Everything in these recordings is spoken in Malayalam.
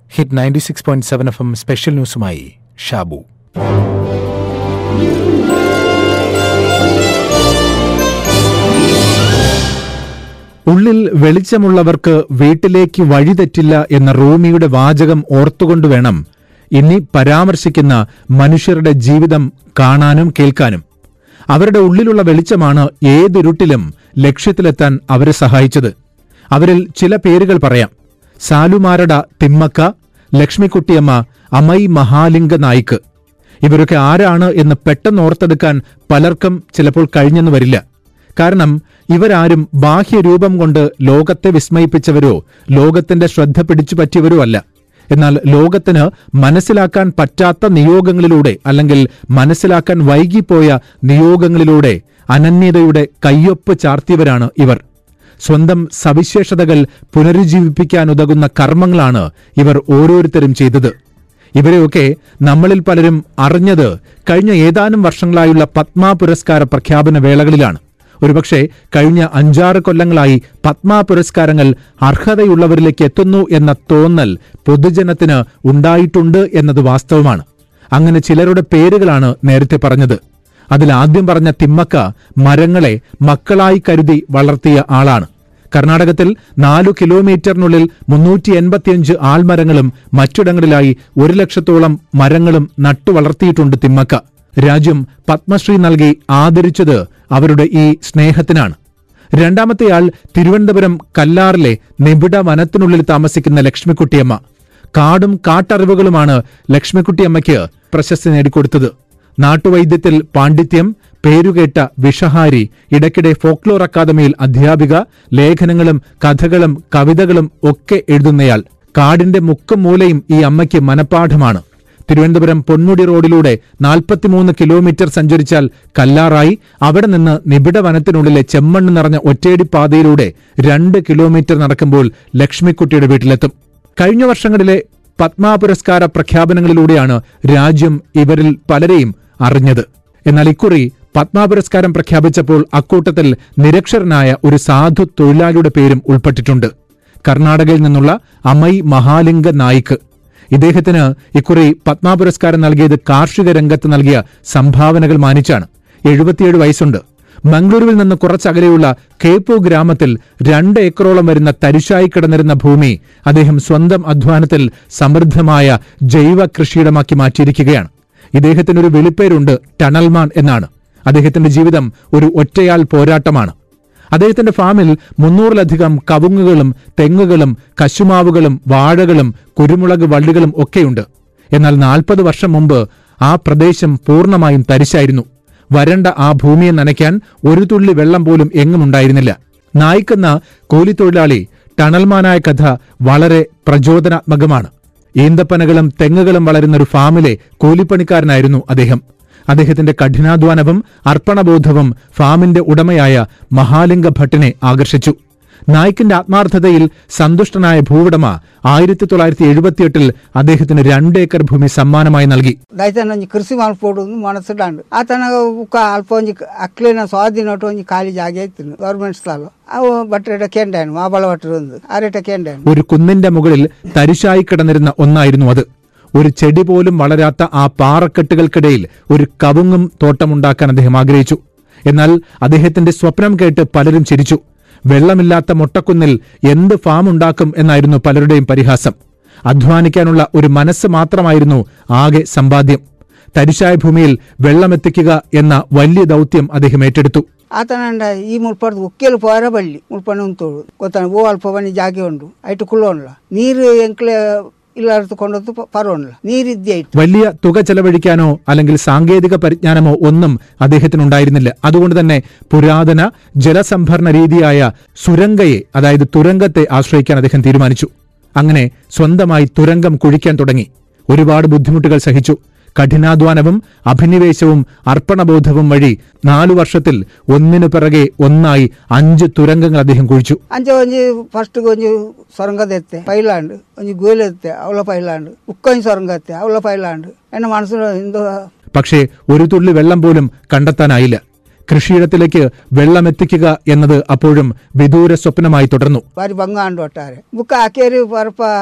Hit ninety six point seven F M special ന്യൂസുമായി ഷാബു ഉള്ളിൽ വെളിച്ചമുള്ളവർക്ക് വീട്ടിലേക്ക് വഴിതെറ്റില്ല എന്ന റൂമിയുടെ വാചകം ഓർത്തുകൊണ്ടുവേണം ഇനി പരാമർശിക്കുന്ന മനുഷ്യരുടെ ജീവിതം കാണാനും കേൾക്കാനും അവരുടെ ഉള്ളിലുള്ള വെളിച്ചമാണ് ഏതൊരുട്ടിലും ലക്ഷ്യത്തിലെത്താൻ അവരെ സഹായിച്ചത് അവരിൽ ചില പേരുകൾ പറയാം സാലുമാരട തിമ്മക്ക ലക്ഷ്മിക്കുട്ടിയമ്മ അമൈ മഹാലിംഗ നായിക്ക് ഇവരൊക്കെ ആരാണ് എന്ന് പെട്ടെന്ന് ഓർത്തെടുക്കാൻ പലർക്കും ചിലപ്പോൾ കഴിഞ്ഞെന്ന് വരില്ല കാരണം ഇവരാരും ബാഹ്യരൂപം കൊണ്ട് ലോകത്തെ വിസ്മയിപ്പിച്ചവരോ ലോകത്തിന്റെ ശ്രദ്ധ പിടിച്ചു പറ്റിയവരോ അല്ല എന്നാൽ ലോകത്തിന് മനസ്സിലാക്കാൻ പറ്റാത്ത നിയോഗങ്ങളിലൂടെ അല്ലെങ്കിൽ മനസ്സിലാക്കാൻ വൈകിപ്പോയ നിയോഗങ്ങളിലൂടെ അനന്യതയുടെ കയ്യൊപ്പ് ചാർത്തിയവരാണ് ഇവർ സ്വന്തം സവിശേഷതകൾ പുനരുജ്ജീവിപ്പിക്കാനുതകുന്ന കർമ്മങ്ങളാണ് ഇവർ ഓരോരുത്തരും ചെയ്തത് ഇവരെയൊക്കെ നമ്മളിൽ പലരും അറിഞ്ഞത് കഴിഞ്ഞ ഏതാനും വർഷങ്ങളായുള്ള പത്മ പുരസ്കാര പ്രഖ്യാപന വേളകളിലാണ് ഒരുപക്ഷെ കഴിഞ്ഞ അഞ്ചാറ് കൊല്ലങ്ങളായി പത്മ പുരസ്കാരങ്ങൾ അർഹതയുള്ളവരിലേക്ക് എത്തുന്നു എന്ന തോന്നൽ പൊതുജനത്തിന് ഉണ്ടായിട്ടുണ്ട് എന്നത് വാസ്തവമാണ് അങ്ങനെ ചിലരുടെ പേരുകളാണ് നേരത്തെ പറഞ്ഞത് അതിൽ ആദ്യം പറഞ്ഞ തിമ്മക്ക മരങ്ങളെ മക്കളായി കരുതി വളർത്തിയ ആളാണ് കർണാടകത്തിൽ നാലു കിലോമീറ്ററിനുള്ളിൽ മുന്നൂറ്റി എൺപത്തിയഞ്ച് ആൽമരങ്ങളും മറ്റിടങ്ങളിലായി ഒരു ലക്ഷത്തോളം മരങ്ങളും നട്ടു വളർത്തിയിട്ടുണ്ട് തിമ്മക്ക രാജ്യം പത്മശ്രീ നൽകി ആദരിച്ചത് അവരുടെ ഈ സ്നേഹത്തിനാണ് രണ്ടാമത്തെയാൾ തിരുവനന്തപുരം കല്ലാറിലെ നിബിഡ വനത്തിനുള്ളിൽ താമസിക്കുന്ന ലക്ഷ്മിക്കുട്ടിയമ്മ കാടും കാട്ടറിവുകളുമാണ് ലക്ഷ്മിക്കുട്ടിയമ്മയ്ക്ക് പ്രശസ്തി നേടിക്കൊടുത്തത് നാട്ടുവൈദ്യത്തിൽ പാണ്ഡിത്യം പേരുകേട്ട വിഷഹാരി ഇടയ്ക്കിടെ ഫോക്ലോർ അക്കാദമിയിൽ അധ്യാപിക ലേഖനങ്ങളും കഥകളും കവിതകളും ഒക്കെ എഴുതുന്നയാൾ കാടിന്റെ മുക്കും മൂലയും ഈ അമ്മയ്ക്ക് മനപ്പാഠമാണ് തിരുവനന്തപുരം പൊന്മുടി റോഡിലൂടെ നാൽപ്പത്തിമൂന്ന് കിലോമീറ്റർ സഞ്ചരിച്ചാൽ കല്ലാറായി അവിടെ നിന്ന് നിബിഡ വനത്തിനുള്ളിലെ ചെമ്മണ്ണ് നിറഞ്ഞ ഒറ്റയടി പാതയിലൂടെ രണ്ട് കിലോമീറ്റർ നടക്കുമ്പോൾ ലക്ഷ്മിക്കുട്ടിയുടെ വീട്ടിലെത്തും കഴിഞ്ഞ വർഷങ്ങളിലെ പത്മ പുരസ്കാര പ്രഖ്യാപനങ്ങളിലൂടെയാണ് രാജ്യം ഇവരിൽ പലരെയും അറിഞ്ഞത് എന്നാൽ ഇക്കുറി പത്മ പുരസ്കാരം പ്രഖ്യാപിച്ചപ്പോൾ അക്കൂട്ടത്തിൽ നിരക്ഷരനായ ഒരു സാധു തൊഴിലാളിയുടെ പേരും ഉൾപ്പെട്ടിട്ടുണ്ട് കർണാടകയിൽ നിന്നുള്ള അമൈ മഹാലിംഗ നായിക്ക് ഇദ്ദേഹത്തിന് ഇക്കുറി പത്മ പുരസ്കാരം നൽകിയത് കാർഷിക രംഗത്ത് നൽകിയ സംഭാവനകൾ മാനിച്ചാണ് എഴുപത്തിയേഴ് വയസ്സുണ്ട് മംഗളൂരുവിൽ നിന്ന് കുറച്ചകലെയുള്ള കേപ്പു ഗ്രാമത്തിൽ രണ്ട് ഏക്കറോളം വരുന്ന തരിശായി കിടന്നിരുന്ന ഭൂമി അദ്ദേഹം സ്വന്തം അധ്വാനത്തിൽ സമൃദ്ധമായ ജൈവ കൃഷിയിടമാക്കി മാറ്റിയിരിക്കുകയാണ് ഇദ്ദേഹത്തിനൊരു വിളിപ്പേരുണ്ട് ടണൽമാൻ എന്നാണ് അദ്ദേഹത്തിന്റെ ജീവിതം ഒരു ഒറ്റയാൾ പോരാട്ടമാണ് അദ്ദേഹത്തിന്റെ ഫാമിൽ മുന്നൂറിലധികം കവുങ്ങുകളും തെങ്ങുകളും കശുമാവുകളും വാഴകളും കുരുമുളക് വള്ളികളും ഒക്കെയുണ്ട് എന്നാൽ നാൽപ്പത് വർഷം മുമ്പ് ആ പ്രദേശം പൂർണ്ണമായും തരിശായിരുന്നു വരണ്ട ആ ഭൂമിയെ നനയ്ക്കാൻ ഒരു തുള്ളി വെള്ളം പോലും എങ്ങുമുണ്ടായിരുന്നില്ല നായിക്കുന്ന കൂലിത്തൊഴിലാളി ടണൽമാനായ കഥ വളരെ പ്രചോദനാത്മകമാണ് ഈന്തപ്പനകളും തെങ്ങുകളും വളരുന്ന ഒരു ഫാമിലെ കൂലിപ്പണിക്കാരനായിരുന്നു അദ്ദേഹം അദ്ദേഹത്തിന്റെ കഠിനാധ്വാനവും അർപ്പണബോധവും ഫാമിന്റെ ഉടമയായ മഹാലിംഗ ഭട്ടിനെ ആകർഷിച്ചു നായിക്കിന്റെ ആത്മാർത്ഥതയിൽ സന്തുഷ്ടനായ ഭൂവുടമ ആയിരത്തി തൊള്ളായിരത്തി എഴുപത്തിയെട്ടിൽ അദ്ദേഹത്തിന് രണ്ട് ഏക്കർ ഭൂമി സമ്മാനമായി നൽകി ದೈತನ ಒಂಜಿ ಕೃಷಿ ಮಲ್ಪೋಡು ಮನಸ್ಸುಡಾಂಡು ಆತನ ಉಕ್ಕ ಅಲ್ಪ ಒಂಜಿ ಅಕ್ಲಿನ ಸ್ವಾಧೀನ ಒಟ್ಟು ಒಂಜಿ ಖಾಲಿ ಜಾಗ ಇತ್ತು ಗೌರ್ಮೆಂಟ್ ಸ್ಥಳ ಅವು ಬಟ್ರೆಟ ಕೇಂಡಾನು ಮಾಬಳ ಬಟ್ರು ಒಂದು ಆರೇಟ ಕೇಂಡಾನು ഒരു കുന്നിന്റെ മുകളിൽ തരിശായി കിടന്നിരുന്ന ഒന്നായിരുന്നു അത് ഒരു ചെടി പോലും വളരാത്ത ആ പാറക്കെട്ടുകൾക്കിടയിൽ ഒരു കവുങ്ങും തോട്ടമുണ്ടാക്കാൻ അദ്ദേഹം ആഗ്രഹിച്ചു എന്നാൽ അദ്ദേഹത്തിന്റെ സ്വപ്നം കേട്ട് പലരും ചിരിച്ചു വെള്ളമില്ലാത്ത മൊട്ടക്കുന്നിൽ എന്ത് ഫാം ഉണ്ടാക്കും എന്നായിരുന്നു പലരുടെയും പരിഹാസം അധ്വാനിക്കാനുള്ള ഒരു മനസ്സ് മാത്രമായിരുന്നു ആകെ സമ്പാദ്യം തരിശായ ഭൂമിയിൽ വെള്ളമെത്തിക്കുക എന്ന വലിയ ദൗത്യം അദ്ദേഹം ഏറ്റെടുത്തു ಆತನಂಡ ಈ ಮುಲ್ಪಡ್ದು ಉಕ್ಕೆಲು ಪೋರ ಬಳ್ಳಿ ಮುಲ್ಪನ ಉಂತೋಡು ಗೊತ್ತಾನ ಓ ಅಲ್ಪ ಬನ್ನಿ ಜಾಗೆ ಉಂಡು ಐಟು ಕುಳ್ಳೋನ್ಲ ನೀರು ಎಂಕ್ಲೆ ಇಲ್ಲಾರ್ದು ಕೊಂಡದ್ದು ಪರೋನ್ಲ ನೀರಿದ್ದೆ ಐಟು വലിയ തുക ചെലവഴിക്കാനോ അല്ലെങ്കിൽ സാങ്കേതിക പരിജ്ഞാനമോ ഒന്നും അദ്ദേഹത്തിനുണ്ടായിരുന്നില്ല അതുകൊണ്ട് തന്നെ പുരാതന ജലസംഭരണ രീതിയായ സുരംഗയെ അതായത് തുരങ്കത്തെ ആശ്രയിക്കാൻ അദ്ദേഹം തീരുമാനിച്ചു അങ്ങനെ സ്വന്തമായി തുരങ്കം കുഴിക്കാൻ തുടങ്ങി ഒരുപാട് ബുദ്ധിമുട്ടുകൾ സഹിച്ചു കഠിനാധ്വാനവും അഭിനിവേശവും അർപ്പണബോധവും വഴി നാലു വർഷത്തിൽ ഒന്നിനു പിറകെ ഒന്നായി അഞ്ച് തുരങ്കങ്ങൾ അദ്ദേഹം കുഴിച്ചു ಅಂಚೆ ಒಂಜಿ ಫಸ್ಟ್ ಒಂಜಿ ಸೊರಂಗದ ಎತ್ತೆ ಪೈಲಾಂಡ್ ಒಂಜಿ ಗೋಲ್ ಎತ್ತೆ ಅವಳ ಪೈಲಾಂಡ್ ಉಕ್ಕೊಂಜಿ ಸೊರಂಗ ಎತ್ತೆ ಅವಳ ಪೈಲಾಂಡ್ ಎನ್ನ ಮನಸ್ಸು ಇಂದು പക്ഷേ ഒരു തുള്ളി വെള്ളം പോലും കണ്ടെത്താനായില്ല കൃഷിയിടത്തിലേക്ക് വെള്ളമെത്തിക്കുക എന്നത് അപ്പോഴും വിദൂര സ്വപ്നമായി തുടർന്നു ಬಾರಿ ಬಂಗ ಅಂಡು ಒಟ್ಟಾರೆ ಬುಕ್ಕ ಹಾಕೇರಿ ಬರಪ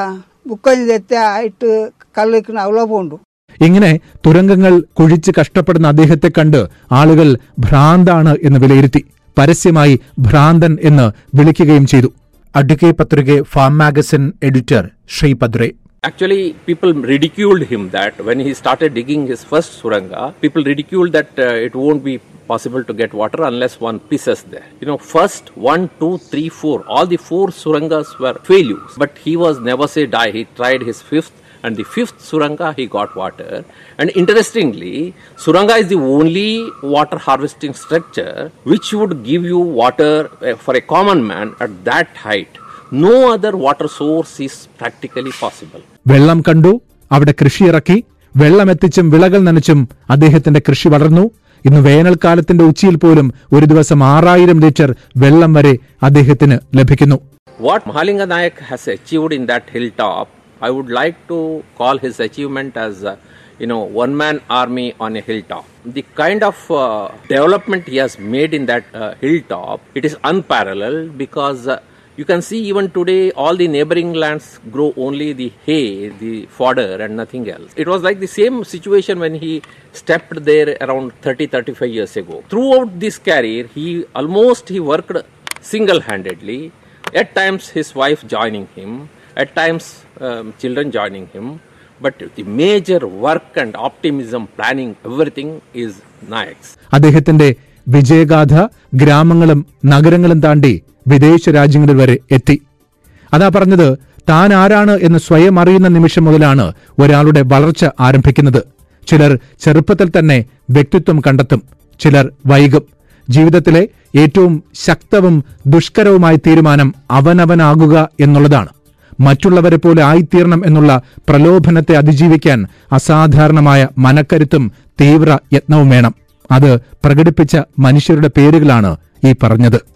బుక్కొని తెస్తే ఇటు కళ్ళకి అవలోపం ఉండు ഇങ്ങനെ തുരങ്കങ്ങൾ കുഴിച്ച് കഷ്ടപ്പെടുന്ന അദ്ദേഹത്തെ കണ്ട് ആളുകൾ ഭ്രാന്താണ് എന്ന് വിലയിരുത്തി പരസ്യമായി ഭ്രാന്തൻ എന്ന് വിളിക്കുകയും ചെയ്തു Adike Patrike farm magazine editor Shri Padre Actually, people ridiculed him that when he started digging his first suranga, people ridiculed that uh, it won't be possible to get water unless one pisses there. You know, first one, two, three, four, all the four surangas were failures. But he was never say die. He tried his fifth, and the fifth suranga he got water. And interestingly, suranga is the only water harvesting structure which would give you water uh, for a common man at that height. No other water source is practically possible. വെള്ളം കണ്ടു അവിടെ കൃഷിയിറക്കി വെള്ളമെത്തിച്ചും വിളകൾ നനച്ചും അദ്ദേഹത്തിന്റെ കൃഷി വളർന്നു ഇന്ന് വേനൽക്കാലത്തിന്റെ ഉച്ചിയിൽ പോലും ഒരു ദിവസം ആറായിരം ലിറ്റർ വെള്ളം വരെ അദ്ദേഹത്തിന് ലഭിക്കുന്നു What Mahalinga Nayak has achieved in that hilltop, I would like to call his achievement as, uh, you know, one man army on a hilltop. The kind of uh, development he has made in that uh, hilltop, it is unparalleled because uh, you can see even today all the neighboring lands grow only the hay, the fodder, and nothing else. It was like the same situation when he stepped there around 30 35 years ago. Throughout this career, he almost he worked single handedly. At times, his wife joining him, at times, um, children joining him. But the major work and optimism, planning, everything is Nayak's. അദ്ദേഹത്തിന്റെ വിജയഗാഥ ഗ്രാമങ്ങളും നഗരങ്ങളും താണ്ടി വിദേശ രാജ്യങ്ങളിൽ വരെ എത്തി അതാ പറഞ്ഞത് താൻ ആരാണ് എന്ന് സ്വയം അറിയുന്ന നിമിഷം മുതലാണ് ഒരാളുടെ വളർച്ച ആരംഭിക്കുന്നത് ചിലർ ചെറുപ്പത്തിൽ തന്നെ വ്യക്തിത്വം കണ്ടെത്തും ചിലർ വൈകും ജീവിതത്തിലെ ഏറ്റവും ശക്തവും ദുഷ്കരവുമായ തീരുമാനം അവനവനാകുക എന്നുള്ളതാണ് മറ്റുള്ളവരെ പോലെ ആയിത്തീരണം എന്നുള്ള പ്രലോഭനത്തെ അതിജീവിക്കാൻ അസാധാരണമായ മനക്കരുത്തും തീവ്ര യത്നവും വേണം അത് പ്രകടിപ്പിച്ച മനുഷ്യരുടെ പേരുകളാണ് ഈ പറഞ്ഞത്